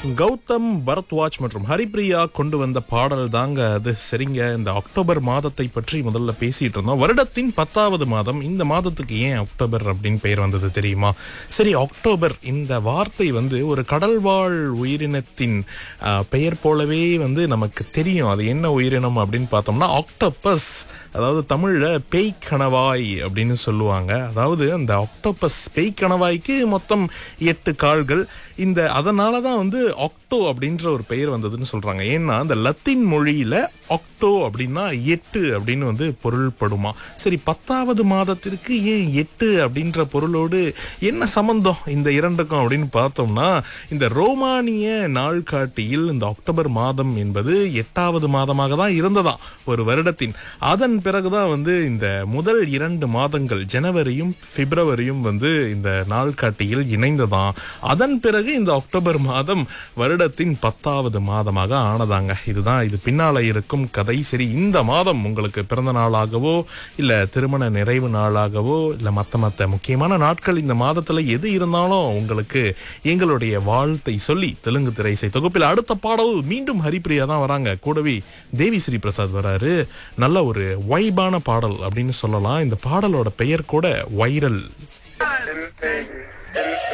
கௌதம் பரத்வாஜ் மற்றும் ஹரிப்ரியா கொண்டு வந்த பாடல் தாங்க அது சரிங்க இந்த அக்டோபர் மாதத்தை பற்றி முதல்ல பேசிட்டு இருந்தோம் வருடத்தின் பத்தாவது மாதம் இந்த மாதத்துக்கு ஏன் அக்டோபர் அப்படின்னு பெயர் வந்தது தெரியுமா சரி அக்டோபர் இந்த வார்த்தை வந்து ஒரு கடல்வாழ் உயிரினத்தின் ஆஹ், பெயர் போலவே வந்து நமக்கு தெரியும் அது என்ன உயிரினம் அப்படின்னு பார்த்தோம்னா ஆக்டோபஸ் அதாவது தமிழ்ல பேய் கணவாய் அப்படின்னு சொல்லுவாங்க அதாவது அந்த ஆக்டோபஸ் பேய் கணவாய்க்கு மொத்தம் எட்டு கால்கள் இந்த அதனால தான் வந்து ஆக்டோ அப்படின்ற ஒரு பெயர் வந்ததுன்னு சொல்றாங்க ஏன்னா அந்த லத்தீன் மொழியில ஆக்டோ அப்படின்னா எட்டு அப்படின்னு வந்து பொருள்படுமா சரி பத்தாவது மாதத்திற்கு ஏன் எட்டு அப்படின்ற பொருளோடு என்ன சம்பந்தம் இந்த இரண்டுக்கும் அப்படின்னு பார்த்தோம்னா இந்த ரோமானிய நாள்காட்டியில் இந்த அக்டோபர் மாதம் என்பது எட்டாவது மாதமாக தான் இருந்ததாம் ஒரு வருடத்தின் அதன் பிறகுதான் வந்து இந்த முதல் இரண்டு மாதங்கள் ஜனவரியும் பிப்ரவரியும் வந்து இந்த நாள்காட்டியில் இணைந்ததாம் அதன் பிறகு இந்த அக்டோபர் மாதம் வருடத்தின் பத்தாவது மாதமாக ஆனதாங்க இதுதான் இது பின்னால இருக்கும் கதை சரி இந்த மாதம் உங்களுக்கு பிறந்த நாளாகவோ இல்ல திருமண நிறைவு நாளாகவோ இல்ல மத்த மத்த முக்கியமான நாட்கள் இந்த மாதத்துல எது இருந்தாலும் உங்களுக்கு எங்களுடைய வாழ்த்தை சொல்லி தெலுங்கு திரைசை தொகுப்பில் அடுத்த பாடல் மீண்டும் ஹரிப்பிரியா தான் வராங்க கூடவே தேவி ஸ்ரீ பிரசாத் வராரு நல்ல ஒரு வைபான பாடல் அப்படின்னு சொல்லலாம் இந்த பாடலோட பெயர் கூட வைரல் Em, em, em,